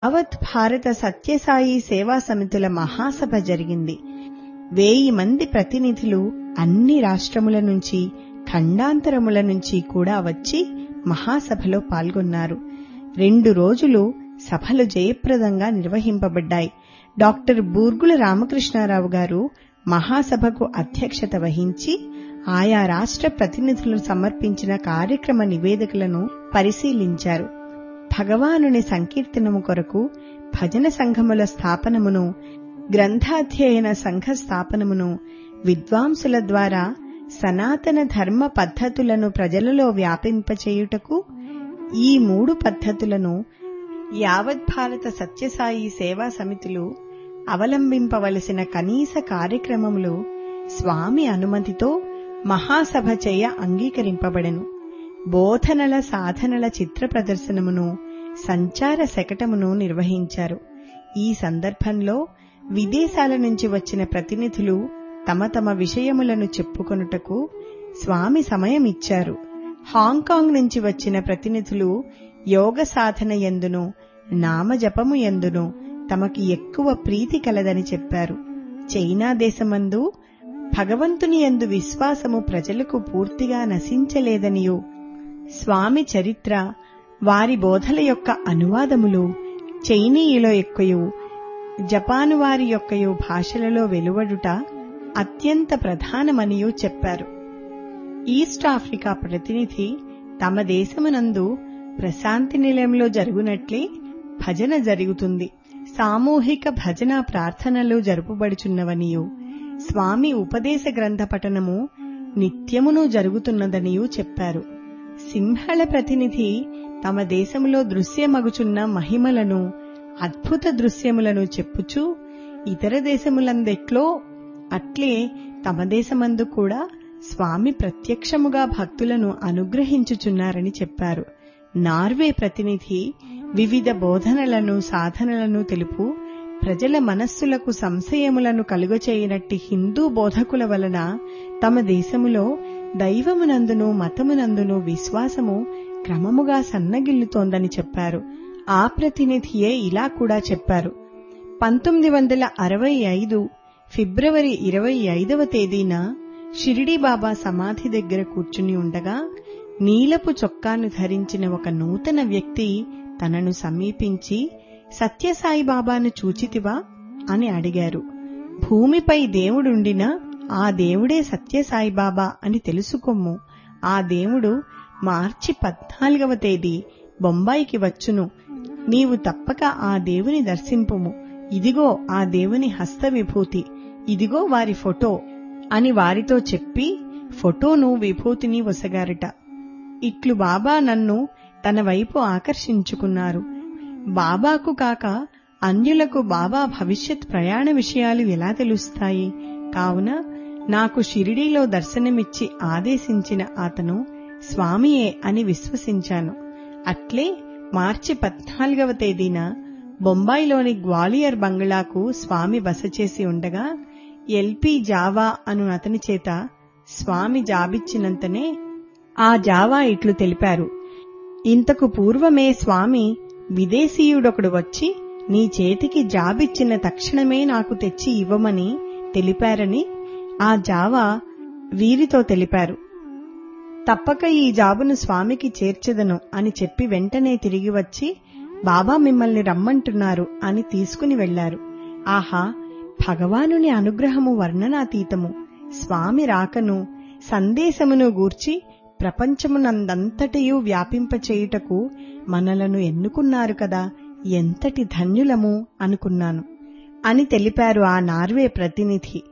యావత్ భారత సత్యసాయి సేవా సమితుల మహాసభ జరిగింది వేయి మంది ప్రతినిధులు అన్ని రాష్ట్రముల నుంచి ఖండాంతరముల నుంచి కూడా వచ్చి మహాసభలో పాల్గొన్నారు రెండు రోజులు సభలు జయప్రదంగా నిర్వహింపబడ్డాయి డాక్టర్ బూర్గుల రామకృష్ణారావు గారు మహాసభకు అధ్యక్షత వహించి ఆయా రాష్ట్ర ప్రతినిధులు సమర్పించిన కార్యక్రమ నివేదికలను పరిశీలించారు భగవానుని సంకీర్తనము కొరకు భజన సంఘముల స్థాపనమును గ్రంథాధ్యయన సంఘ స్థాపనమును విద్వాంసుల ద్వారా సనాతన ధర్మ పద్ధతులను ప్రజలలో వ్యాపింపచేయుటకు ఈ మూడు పద్ధతులను యావత్ భారత సత్యసాయి సేవా సమితులు అవలంబింపవలసిన కనీస కార్యక్రమములు స్వామి అనుమతితో మహాసభ చేయ అంగీకరింపబడెను బోధనల సాధనల చిత్ర ప్రదర్శనమును సంచార శకటమును నిర్వహించారు ఈ సందర్భంలో విదేశాల నుంచి వచ్చిన ప్రతినిధులు తమ తమ విషయములను చెప్పుకొనుటకు స్వామి సమయం ఇచ్చారు హాంకాంగ్ నుంచి వచ్చిన ప్రతినిధులు యోగ సాధన ఎందును నామజపము ఎందును తమకి ఎక్కువ ప్రీతి కలదని చెప్పారు చైనా దేశమందు భగవంతుని యందు విశ్వాసము ప్రజలకు పూర్తిగా నశించలేదనియు స్వామి చరిత్ర వారి బోధల యొక్క అనువాదములు చైనీయుల యొక్కయు జపాను వారి యొక్కయు భాషలలో వెలువడుట అత్యంత ప్రధానమనియు చెప్పారు ఈస్ట్ ఆఫ్రికా ప్రతినిధి తమ దేశమునందు ప్రశాంతి నిలయంలో జరుగునట్లే భజన జరుగుతుంది సామూహిక భజన ప్రార్థనలు జరుపుబడుచున్నవనియు స్వామి ఉపదేశ గ్రంథ పఠనము నిత్యమును జరుగుతున్నదనియూ చెప్పారు సింహళ ప్రతినిధి తమ దేశములో దృశ్యమగుచున్న మహిమలను అద్భుత దృశ్యములను చెప్పుచూ ఇతర దేశములందెట్లో అట్లే తమ దేశమందు కూడా స్వామి ప్రత్యక్షముగా భక్తులను అనుగ్రహించుచున్నారని చెప్పారు నార్వే ప్రతినిధి వివిధ బోధనలను సాధనలను తెలుపు ప్రజల మనస్సులకు సంశయములను కలుగచేయనట్టి హిందూ బోధకుల వలన తమ దేశములో దైవమునందును మతమునందును విశ్వాసము క్రమముగా సన్నగిల్లుతోందని చెప్పారు ఆ ప్రతినిధియే ఇలా కూడా చెప్పారు పంతొమ్మిది వందల అరవై ఐదు ఫిబ్రవరి ఇరవై ఐదవ తేదీన షిరిడి బాబా సమాధి దగ్గర కూర్చుని ఉండగా నీలపు చొక్కాను ధరించిన ఒక నూతన వ్యక్తి తనను సమీపించి సత్యసాయి బాబాను చూచితివా అని అడిగారు భూమిపై దేవుడుండినా ఆ దేవుడే సత్యసాయి బాబా అని తెలుసుకొమ్ము ఆ దేవుడు మార్చి పద్నాలుగవ తేదీ బొంబాయికి వచ్చును నీవు తప్పక ఆ దేవుని దర్శింపుము ఇదిగో ఆ దేవుని హస్త విభూతి ఇదిగో వారి ఫోటో అని వారితో చెప్పి ఫోటోను విభూతిని వసగారట ఇట్లు బాబా నన్ను తన వైపు ఆకర్షించుకున్నారు బాబాకు కాక అన్యులకు బాబా భవిష్యత్ ప్రయాణ విషయాలు ఎలా తెలుస్తాయి కావున నాకు షిరిడీలో దర్శనమిచ్చి ఆదేశించిన అతను స్వామియే అని విశ్వసించాను అట్లే మార్చి పద్నాలుగవ తేదీన బొంబాయిలోని గ్వాలియర్ బంగ్లాకు స్వామి బస చేసి ఉండగా ఎల్పి జావా అను అతని చేత స్వామి జాబిచ్చినంతనే ఆ జావా ఇట్లు తెలిపారు ఇంతకు పూర్వమే స్వామి విదేశీయుడొకడు వచ్చి నీ చేతికి జాబిచ్చిన తక్షణమే నాకు తెచ్చి ఇవ్వమని తెలిపారని ఆ జావా వీరితో తెలిపారు తప్పక ఈ జాబును స్వామికి చేర్చెదను అని చెప్పి వెంటనే తిరిగి వచ్చి బాబా మిమ్మల్ని రమ్మంటున్నారు అని తీసుకుని వెళ్లారు ఆహా భగవానుని అనుగ్రహము వర్ణనాతీతము స్వామి రాకను సందేశమును గూర్చి ప్రపంచమునందంతటియూ వ్యాపింపచేయుటకు మనలను ఎన్నుకున్నారు కదా ఎంతటి ధన్యులము అనుకున్నాను అని తెలిపారు ఆ నార్వే ప్రతినిధి